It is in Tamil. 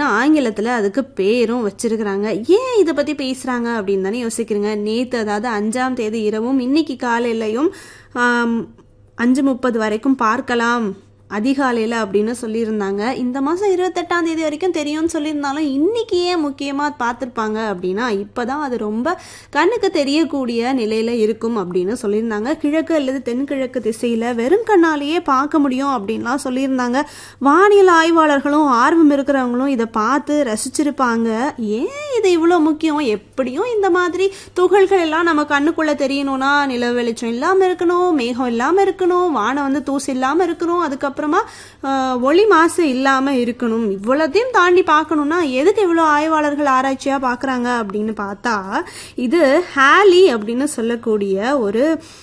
ஆங்கிலத்தில் அதுக்கு பேரும் வச்சிருக்கிறாங்க ஏன் இதை பற்றி பேசுகிறாங்க அப்படின்னு தானே யோசிக்கிறீங்க நேற்று அதாவது அஞ்சாம் தேதி இரவும் இன்னைக்கு காலையிலையும் ஆம், அஞ்சு முப்பது வரைக்கும் பார்க்கலாம் அதிகாலையில் அப்படின்னு சொல்லியிருந்தாங்க இந்த மாதம் இருபத்தெட்டாம் தேதி வரைக்கும் தெரியும்னு சொல்லியிருந்தாலும் இன்னைக்கு ஏன் முக்கியமாக பார்த்துருப்பாங்க அப்படின்னா இப்போ தான் அது ரொம்ப கண்ணுக்கு தெரியக்கூடிய நிலையில் இருக்கும் அப்படின்னு சொல்லியிருந்தாங்க கிழக்கு அல்லது தென்கிழக்கு திசையில் வெறும் கண்ணாலேயே பார்க்க முடியும் அப்படின்லாம் சொல்லியிருந்தாங்க வானியல் ஆய்வாளர்களும் ஆர்வம் இருக்கிறவங்களும் இதை பார்த்து ரசிச்சிருப்பாங்க ஏன் இது இவ்வளோ முக்கியம் எப்படியும் இந்த மாதிரி துகள்கள் எல்லாம் நம்ம கண்ணுக்குள்ளே தெரியணும்னா நில வெளிச்சம் இல்லாமல் இருக்கணும் மேகம் இல்லாமல் இருக்கணும் வானம் வந்து தூசு இல்லாமல் இருக்கணும் அதுக்கப்புறமா ஆஹ், ஒளி மாசு இல்லாமல் இருக்கணும் இவ்வளோத்தையும் தாண்டி பார்க்கணும்னா எதுக்கு இவ்வளோ ஆய்வாளர்கள் ஆராய்ச்சியாக பார்க்குறாங்க அப்படின்னு பார்த்தா இது ஹேலி அப்படின்னு சொல்லக்கூடிய ஒரு